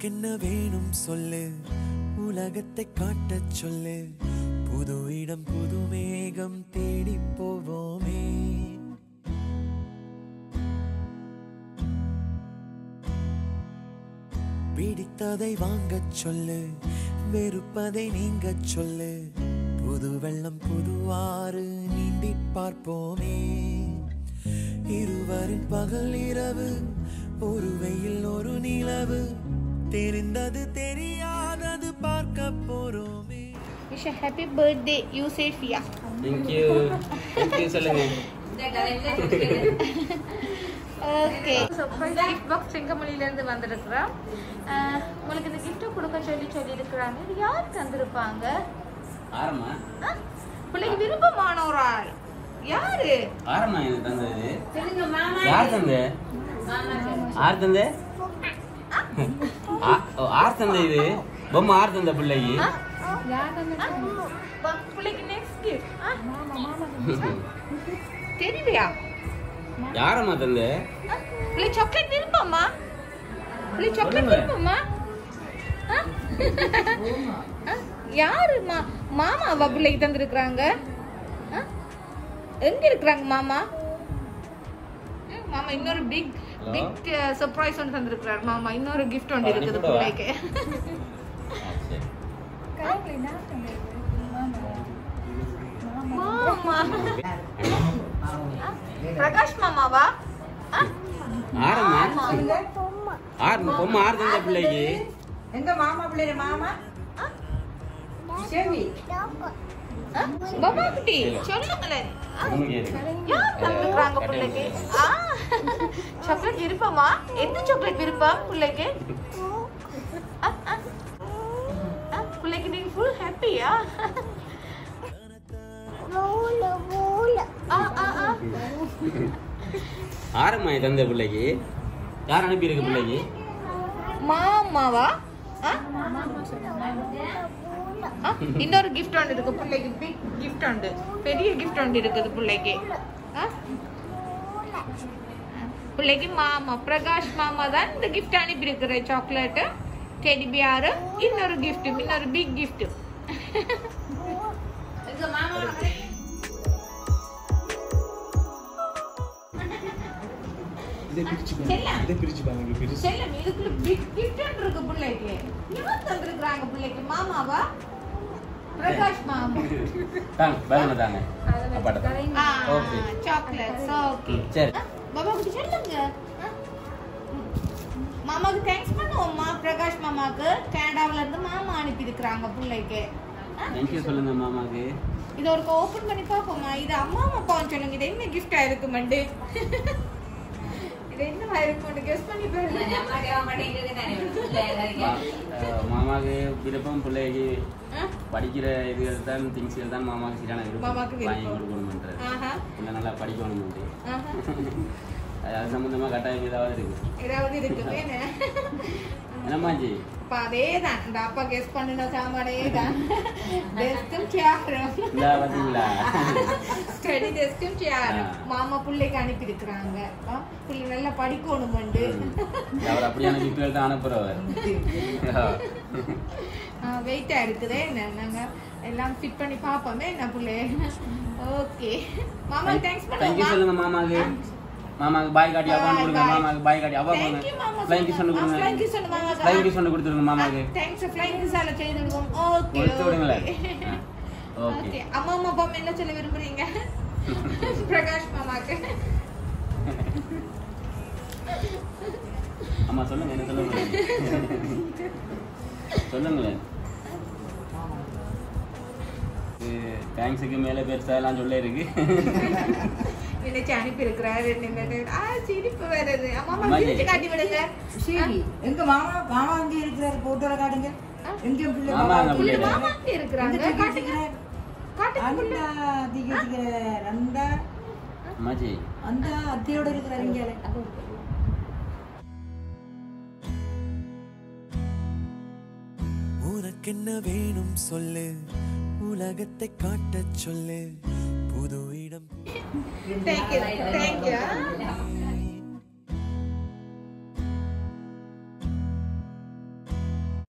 உனக்கென்ன வேணும் சொல்லு உலகத்தை காட்டச் சொல்லு புது இடம் புது மேகம் தேடி போவோமே பிடித்ததை வாங்கச் சொல்லு வெறுப்பதை நீங்கச் சொல்லு புது வெள்ளம் புது ஆறு நீந்தி பார்ப்போமே இருவரின் பகல் இரவு ஒரு வெயில் ஒரு நிலவு தெரிந்தது தெரியாதது பார்க்க போறோமே விஷ் ஹாப்பி பர்த்டே யூசேஃபியா தேங்க்யூ தேங்க்யூ சொல்லுங்க ஓகே சர்ப்ரைஸ் கிஃப்ட் பாக்ஸ் செங்கமொழியிலேருந்து வந்திருக்கிறோம் அஹ், உங்களுக்கு இந்த கிஃப்ட்டை கொடுக்க சொல்லி சொல்லியிருக்கிறாங்க இது யார் தந்திருப்பாங்க ஆரமா அஹ், பிள்ளைக்கு விருப்பமானோரால் யாரு ஆரமா எனக்கு தந்தது யார் தந்த யார் தந்த ஆ- ஓ, ஆர் தந்த இது பொம்மை ஆர் தந்த பிள்ளைக்கு ப- பிள்ளைக்கு நெக்ஸ்ட் கிஃப்ட் தெரியலையா யாரம்மா தந்த அஹ், பிள்ளை சாக்லேட் விருப்பமா பிள்ளை சாக்லேட் சொல்லுங்க. விருப்பமா அஹ்? அஹ், யாரு மா மாமாவா பிள்ளைக்கு தந்திருக்கிறாங்க அஹ்? எங்க இருக்கிறாங்க மாமா ம், மாமா இன்னொரு பிக் Hello? பிக் சர்ப்ரைஸ் ஒன்று தந்திருக்கிறார் மாமா இன்னொரு கிஃப்ட் ஒன்று ஆ, இருக்குது நீ கூட வா. பிள்ளைக்கு ஆ, சரி. மாமா பிரகாஷ் மாமாவா அஹ்? ஆரம்மா ஆமா. ஆர் பொம்மை ஆர் தந்த பிள்ளைக்கு எங்க மாமா பிள்ளைங்க மாமா செவி அஹ்? பாபா குட்டி சொல்லுங்களேன் அஹ்? உனக்கு எது? யார் தந்திருக்கிறாங்க பிள்ளைக்கு ஆ சாக்லேட் விருப்பமா எந்த சாக்லேட் விருப்பம் பிள்ளைக்கு ஆ, ஆ. ஆ, பிள்ளைக்கு நீங்க ஃபுல் ஹாப்பியா ஆ ஆ ஆ ஆரம்மா இது தந்த பிள்ளைக்கு யார் அனுப்பியிருக்கு பிள்ளைக்கு மாமாவா ஆ? ஆ, இன்னொரு கிஃப்ட் ஒன்று இருக்கு பிள்ளைக்கு பிக் கிஃப்ட் ஒன்று பெரிய கிஃப்ட் ஒன்று இருக்குது பிள்ளைக்கு ஆ? பிள்ளைக்கு மாமா பிரகாஷ் மாமா தான் இந்த கிஃப்ட் அனுப்பியிருக்கிற சாக்லேட்டு டெடி பியாரு இன்னொரு கிஃப்ட் இன்னொரு பிக் கிஃப்ட் செல்லம் இதுக்குள்ள பிக் கிஃப்ட் இருக்கு பிள்ளைக்கு யார் தந்திருக்கிறாங்க பிள்ளைக்கு மாமாவா பிரகாஷ் மாமா தாங்க பேலனை தாங்க அப்பாட்ட தாங்க ஆ Okay. சாக்லேட்ஸ் ஓகே ம், சரி பாபா குட்டி சொல்லுங்க ஆ? மாமாக்கு தேங்க்ஸ் பண்ணுவோம்மா பிரகாஷ் மாமாக்கு கனடாவுல இருந்து மாமா அனுப்பி இருக்கிறாங்க பிள்ளைக்கு ஆ? தேங்க்யூ சொல்லுங்க மாமாக்கு இது ஒரு ஓபன் பண்ணி பார்ப்போமா இது அம்மா அப்பான்னு சொல்லுங்க இது என்ன கிஃப்டா இருக்குமெண்டு இது என்னவா இருக்கும்னு கெஸ் பண்ணி பாருங்க மா- அஹ் மாமாக்கு விருப்பம் பிள்ளைக்கு ஆ? படிக்கிற இதுகள் தான் திங்ஸ்கள் தான் மாமாக்கு சரியான மாமாக்கு விருப்பம் விருப்பம். வாங்கி கொடுக்கணும்ன்றது ஆஹா இல்லை நல்லா படிக்கணும் ஆஹா அது அது சம்மந்தமாக கட்டாயம் ஏதாவது இருக்கு ஏதாவது இருக்கு வேணே என்னம்மாச்சி அப்ப அதேதான் இந்த அப்பா கெஸ் பண்ணின சாமானே தான் டெஸ்டும் சேரும் இந்த பார்த்தீங்களா ஸ்டடி டெஸ்டும் சேரும் ஆ. மாமா பிள்ளைக்கு அனுப்பி இருக்கிறாங்க பிள்ளை நல்லா படிக்கணும் உண்டு அவர் அப்படியான கிஃப்ட்கள் தான் அனுப்புறவர் வெயிட்டா இருக்குதே என்ன நாங்க எல்லாம் ஃபிட் பண்ணி பார்ப்போமே என்ன பிள்ளை ஓகே மாமா தேங்க்ஸ் தேங்க்யூ பண்ணுவோமா சொல்லுங்க மாமாக்கு மாமாக்கு பாய் காட்டி அப்பா கொடுங்க Bye, bye. மாமாக்கு பாய் காட்டி அப்பா Thank கொடுங்க you, மாமா. ஃப்ளைங் கிஸ் ஒன்று கொடுங்க Flying kiss ஒண்ணு மாமாக்கு. ஃப்ளைங் கிஸ் ஒன்று கொடுத்துருங்க மாமாக்கு தேங்க்ஸ் ஃப்ளைங் கிஸால செய்து விடுவோம் ஓகே கொடுத்து விடுங்களேன் ஓகே ஓகே அம்மா அம்மா அப்பா என்ன சொல்ல விரும்புறீங்க பிரகாஷ் மாமாக்கு ஆமா சொல்லுங்க என்ன சொல்லுங்க சொல்லுங்களேன் தேங்க்ஸுக்கு மேலே பெருசா எல்லாம் சொல்ல இருக்கு நினைச்சு அனுப்பி இருக்கிறாரு ஆ சிரிப்பு வருது அம்மா அம்மா அம்மாஜி. சிரிச்சு காட்டி விடுங்க சரி எங்க மாமா மாமா அங்கே இருக்கிறாரு போட்டோல காட்டுங்க எங்க பிள்ளை மாமா மாமா அங்க புள்ளி பிள்ளை. மாமா அங்க இருக்கிறாங்க எங்க காட்டுங்க இருக்கிறார்? காட்டுங்க அந்த புள்ளி. அதிக இருக்கிறார் அந்த அம்மாச்சி அந்த அத்தையோட இருக்கிறார் இங்கே உனக்கென்ன வேணும் சொல்லு உலகத்தை காட்டச் சொல்லு புது இடம் Thank you, thank you.